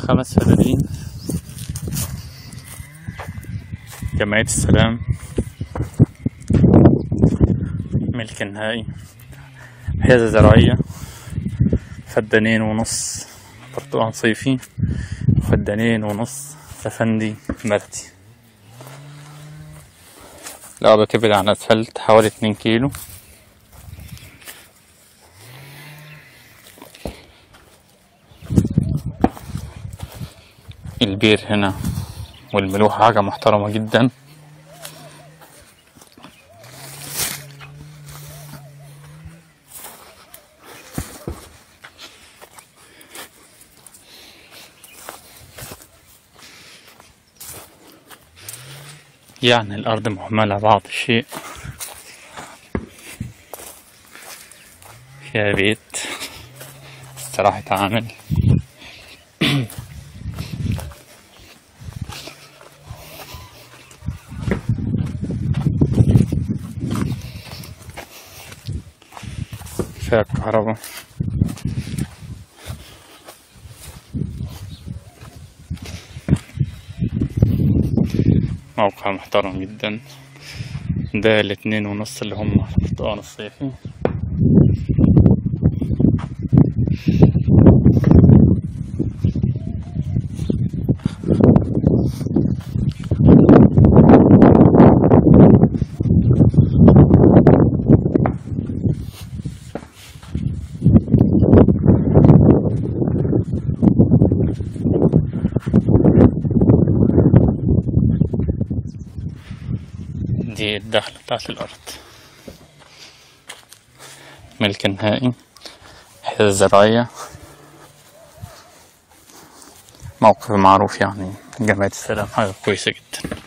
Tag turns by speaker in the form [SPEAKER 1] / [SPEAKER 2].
[SPEAKER 1] خمس فدادين جمعية السلام ملك نهائي حيازة زراعية فدانين ونص برتقال صيفي وفدانين ونص لفندي بلدي الأرض تبعد عن الأسفلت حوالي اتنين كيلو البير هنا والملوحة حاجة محترمة جدا يعني الأرض مهملة بعض الشيء فيها بيت استراحة عامل فيها كهرباء موقع محترم جدا ده الاتنين ونص اللي هم البرتقال الصيفي دي الدخلة بتاعت الأرض ملك نهائي حيازة زراعية موقف معروف يعني جمعية السلام حاجة كويسة جدا